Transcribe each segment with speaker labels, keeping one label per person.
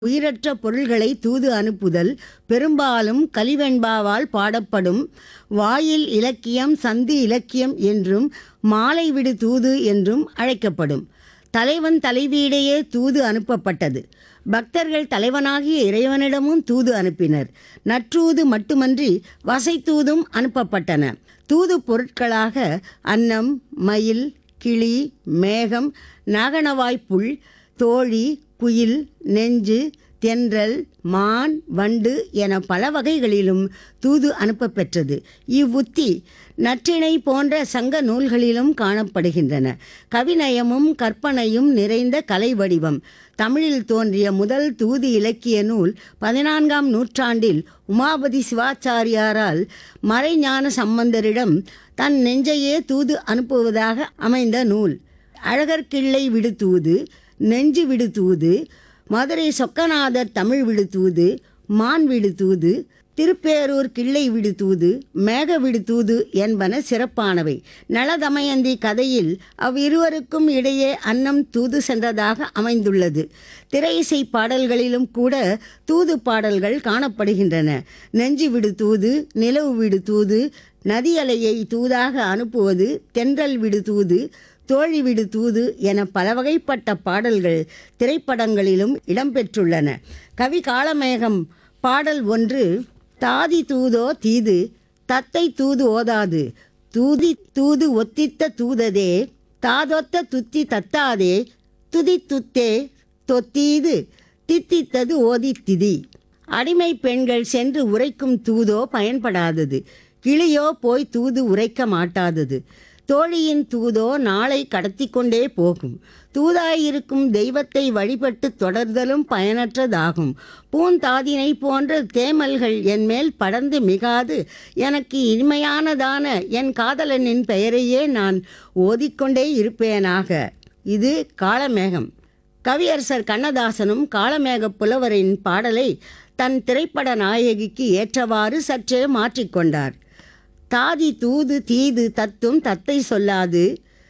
Speaker 1: உயிரற்ற பொருள்களை தூது அனுப்புதல் பெரும்பாலும் கலிவெண்பாவால் பாடப்படும் வாயில் இலக்கியம் சந்து இலக்கியம் என்றும் மாலை விடு தூது என்றும் அழைக்கப்படும் தலைவன் தலைவியிடையே தூது அனுப்பப்பட்டது பக்தர்கள் தலைவனாகிய இறைவனிடமும் தூது அனுப்பினர் நற்றூது மட்டுமன்றி வசைத்தூதும் அனுப்பப்பட்டன தூது பொருட்களாக அன்னம் மயில் கிளி மேகம் நாகணவாய் புல் தோழி குயில் நெஞ்சு தென்றல் மான் வண்டு என பல வகைகளிலும் தூது அனுப்பப்பெற்றது இவ்வுத்தி நற்றிணை போன்ற சங்க நூல்களிலும் காணப்படுகின்றன கவிநயமும் கற்பனையும் நிறைந்த கலை வடிவம் தமிழில் தோன்றிய முதல் தூது இலக்கிய நூல் பதினான்காம் நூற்றாண்டில் உமாபதி சிவாச்சாரியாரால் மறைஞான சம்பந்தரிடம் தன் நெஞ்சையே தூது அனுப்புவதாக அமைந்த நூல் அழகர்கிள்ளை விடு தூது நெஞ்சு விடு தூது மதுரை சொக்கநாதர் தமிழ் விடு தூது மான் விடு தூது திருப்பேரூர் கிள்ளை விடு தூது மேக விடு தூது என்பன சிறப்பானவை நலதமயந்தி கதையில் அவ்விருவருக்கும் இடையே அன்னம் தூது சென்றதாக அமைந்துள்ளது திரையிசை பாடல்களிலும் கூட தூது பாடல்கள் காணப்படுகின்றன நெஞ்சு விடு தூது நிலவு விடு தூது நதி அலையை தூதாக அனுப்புவது தென்றல் விடு தூது தோழி விடு தூது என பல வகைப்பட்ட பாடல்கள் திரைப்படங்களிலும் இடம்பெற்றுள்ளன கவி காளமேகம் பாடல் ஒன்று தாதி தூதோ தீது தத்தை தூது ஓதாது தூதி தூது ஒத்தித்த தூததே தாதொத்த துத்தி தத்தாதே துதி துத்தே தொத்தீது தித்தித்தது ஓதித்திதி அடிமை பெண்கள் சென்று உரைக்கும் தூதோ பயன்படாதது கிளியோ போய் தூது உரைக்க மாட்டாதது தோழியின் தூதோ நாளை கடத்தி கொண்டே போகும் தூதாயிருக்கும் தெய்வத்தை வழிபட்டு தொடர்தலும் பயனற்றதாகும் பூந்தாதினை போன்ற தேமல்கள் என் மேல் படர்ந்து மிகாது எனக்கு இனிமையானதான என் காதலனின் பெயரையே நான் ஓதிக்கொண்டே இருப்பேனாக இது காளமேகம் கவியரசர் கண்ணதாசனும் காளமேக புலவரின் பாடலை தன் திரைப்பட நாயகிக்கு ஏற்றவாறு சற்றே மாற்றிக்கொண்டார் தாதி தூது தீது தத்தும் தத்தை சொல்லாது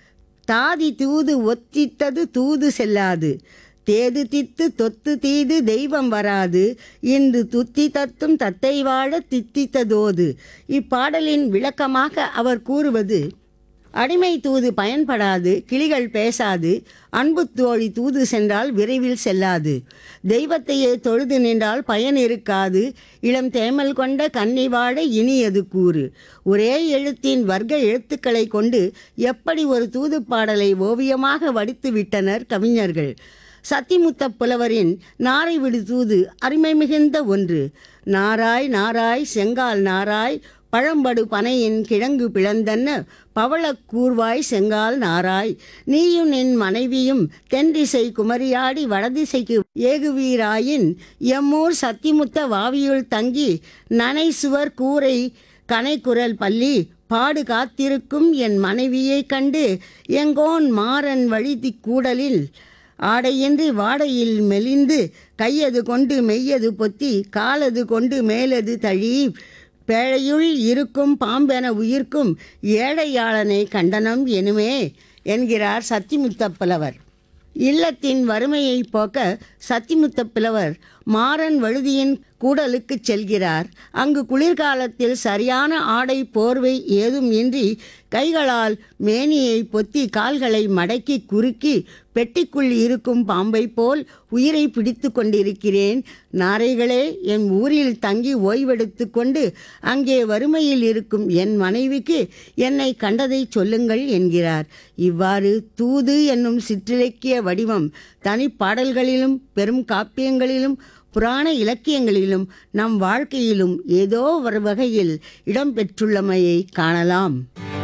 Speaker 1: தாதி தூது ஒத்தித்தது தூது செல்லாது தேது தித்து தொத்து தீது தெய்வம் வராது இன்று துத்தி தத்தும் தத்தை வாழ தித்தித்ததோது இப்பாடலின் விளக்கமாக அவர் கூறுவது அடிமை தூது பயன்படாது கிளிகள் பேசாது அன்பு தோழி தூது சென்றால் விரைவில் செல்லாது தெய்வத்தையே தொழுது நின்றால் பயன் இருக்காது இளம் தேமல் கொண்ட கன்னி வாழ இனியது கூறு ஒரே எழுத்தின் வர்க்க எழுத்துக்களை கொண்டு எப்படி ஒரு தூது பாடலை ஓவியமாக வடித்து விட்டனர் கவிஞர்கள் சத்திமுத்த புலவரின் நாரை விடு தூது அருமை மிகுந்த ஒன்று நாராய் நாராய் செங்கால் நாராய் பழம்படு பனையின் கிழங்கு பிளந்தன்ன பவளக் கூர்வாய் செங்கால் நாராய் நீயும் நின் மனைவியும் தென்திசை குமரியாடி வடதிசைக்கு ஏகுவீராயின் எம்மூர் சத்திமுத்த வாவியுள் தங்கி நனை சுவர் கூரை கனைக்குரல் பள்ளி பாடு காத்திருக்கும் என் மனைவியைக் கண்டு எங்கோன் மாறன் வழிதி கூடலில் ஆடையின்றி வாடையில் மெலிந்து கையது கொண்டு மெய்யது பொத்தி காலது கொண்டு மேலது தழி பேழையுள் இருக்கும் பாம்பென உயிர்க்கும் ஏழையாளனை கண்டனம் எனுமே என்கிறார் சத்திமுத்த புலவர் இல்லத்தின் வறுமையை போக்க சத்திமுத்த புலவர் மாறன் வழுதியின் கூடலுக்கு செல்கிறார் அங்கு குளிர்காலத்தில் சரியான ஆடை போர்வை ஏதும் இன்றி கைகளால் மேனியை பொத்தி கால்களை மடக்கி குறுக்கி பெட்டிக்குள் இருக்கும் பாம்பை போல் உயிரை பிடித்து கொண்டிருக்கிறேன் நாரைகளே என் ஊரில் தங்கி ஓய்வெடுத்து கொண்டு அங்கே வறுமையில் இருக்கும் என் மனைவிக்கு என்னை கண்டதை சொல்லுங்கள் என்கிறார் இவ்வாறு தூது என்னும் சிற்றிலக்கிய வடிவம் தனிப்பாடல்களிலும் பெரும் காப்பியங்களிலும் புராண இலக்கியங்களிலும் நம் வாழ்க்கையிலும் ஏதோ ஒரு வகையில் இடம்பெற்றுள்ளமையை காணலாம்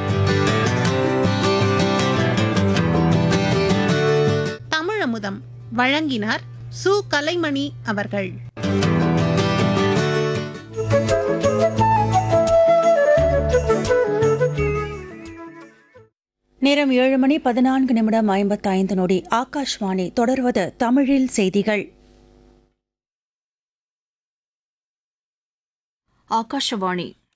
Speaker 2: தமிழமுதம் வழங்கினார் சு கலைமணி அவர்கள்
Speaker 3: நேரம் ஏழு மணி பதினான்கு நிமிடம் ஐம்பத்தைந்து நொடி ஆகாஷ்வாணி தொடர்வது தமிழில் செய்திகள்
Speaker 4: ஆகாஷவாணி